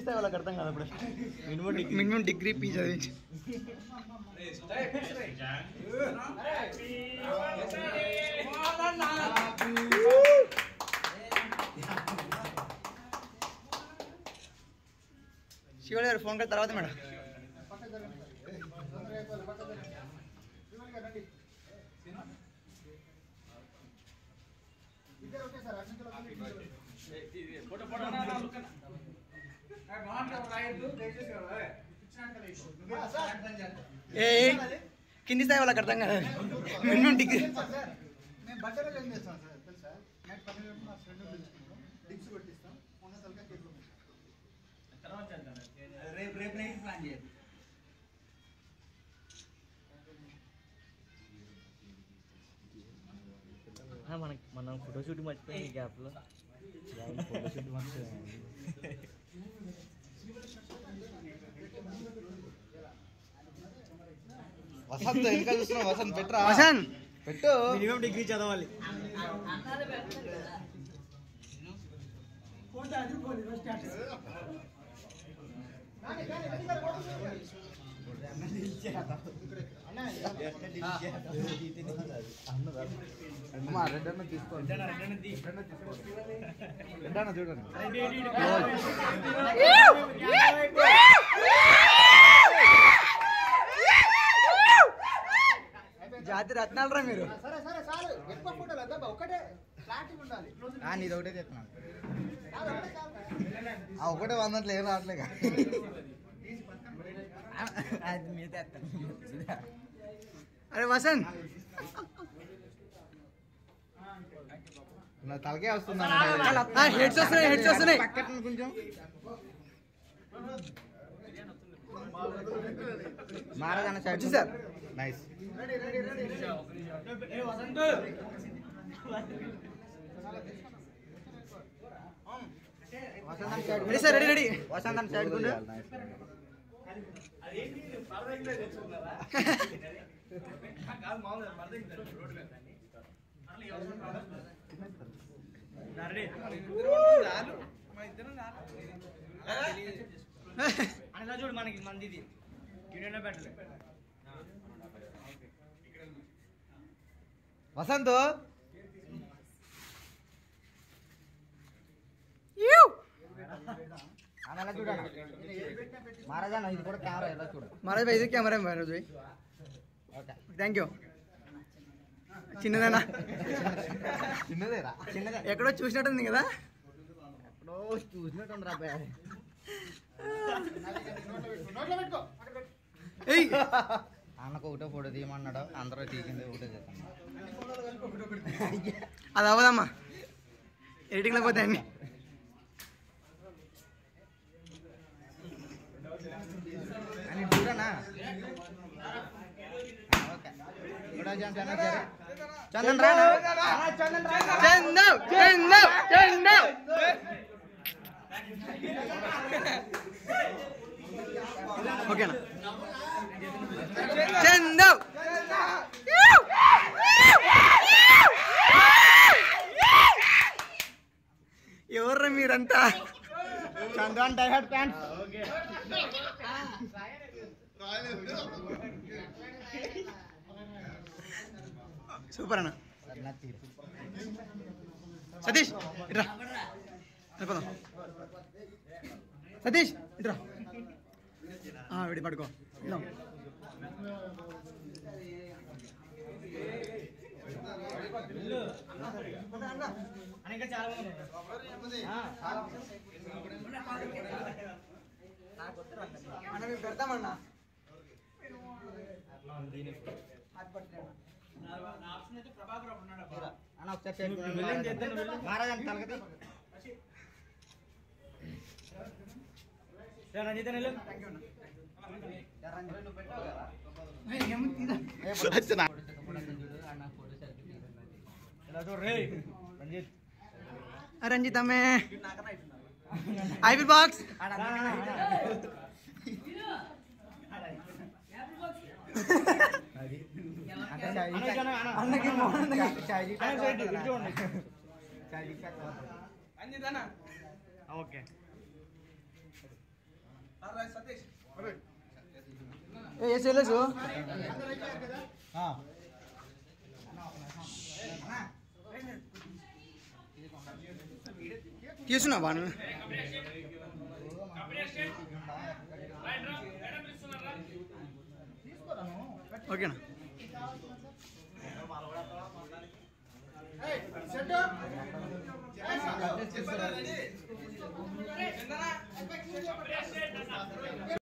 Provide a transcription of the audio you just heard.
స్థాయి వాళ్ళకి అర్థం కాదు అప్పుడు మినిమం డిగ్రీ మినిమం డిగ్రీ పీ చదివించి శివుడు గారు ఫోన్ కాల్ తర్వాత మేడం ఏ కింది స్థాయి వాళ్ళకి అర్థం కాదు మినిమం డిగ్రీ మేము బట్టలు ఏం చేస్తాం సార్ తెలుసా నైట్ పన్నెండు మా ఫ్రెండ్ పిలుచుకుంటాం డిగ్స్ కొట్టిస్తాం ఉన్న తలకా కేక్ రేపు రేపు నైట్ ప్లాన్ చేయాలి మనకి మనం ఫోటోషూట్ మర్చిపోయింది ఈ గ్యాప్లో ఫోటోషూట్ మర్చిపోయింది వసంత్ ఇంకా చూస్తున్నావు వసంత్ పెట్రా వసంత్ పెట్టు మినిమం డిగ్రీ చదవాలి అమ్మా రెడ్ అన్న తీసుకోండి రెడ్ అన్న చూడండి జాతి రత్నాలరా మీరు సరే సరే చాలు ఎక్కువ ఫోటోలు వద్దా ఒకటే ఫ్లాట్ ఉండాలి ఆ, నీది ఒకటే చెప్తున్నాను నాది ఒకటే చాలు. ఆ ఒకటే వందట్లు ఏం రావట్లేగా అది మీద అరే వసంత్ నా తలకే వస్తుందా హెడ్స్ వస్తున్నాయి హెడ్స్ వస్తున్నాయి పక్కన కొంచెం మారదన్న సైడ్ వచ్చేసారు. Nice ready sir ready ready Vasanth అన్న సైడ్ కొంచెం అలా చూడు మనకి మందిది యూనియన్ పెట్టలే వసంత్ అన్న ఎలా చూడన్న మహారాజా ఇది కూడా కెమెరా ఎలా చూడు మహారాజ్ భాయ్ ఇది కెమెరా మహారాజ్ భాయ్ ఓకే థ్యాంక్ యూ చిన్నదేనా చిన్నదేరా చిన్నదే ఎక్కడో చూసినట్టుంది కదా ఎప్పుడో చూసినట్టు రా అబ్బాయి నోట్లో పెట్టుకో అక్కడ పెట్టు. ఏయ్ అన్నకు ఒకటే ఫోటో తీయమన్నాడు అందరూ తీసింది ఒకటే చేస్తాను అది అవ్వదమ్మా ఎడిటింగ్లో పోతే అన్ని అని చూడనా ఓకే గుడ్ చందన్ సరే చందన్ రా చందన్ రా చందవ్ చందవ్ చందవ్ ఓకేనా చందవ్ ఎవర్రా మీరంతా చందన్ డైహర్డ్ ప్యాంట్ సూపర్ అన్న సతీష్ ఇట్రా వెళ్ళిపోదాం సతీష్ ఇట్రా ఆ, విడి పడుకో వెళ్దాం. ఇంకా చాలా మంది ఉన్నారు. అన్న మేము పెడతామన్నా అన్న ఒకసారి చేతులు మహారాజా తలగతి రా, రంజిత్ అన్న వెళ్ళు. ఇలా చూడు రే రంజిత్ ఆ, రంజిత్ అమ్మే ఐపీ బాక్స్ అన్నకి మోహన్ ఓకే ఏ శైలేషు తీసుకున్నావా నువ్వు ఓకేనా సెట్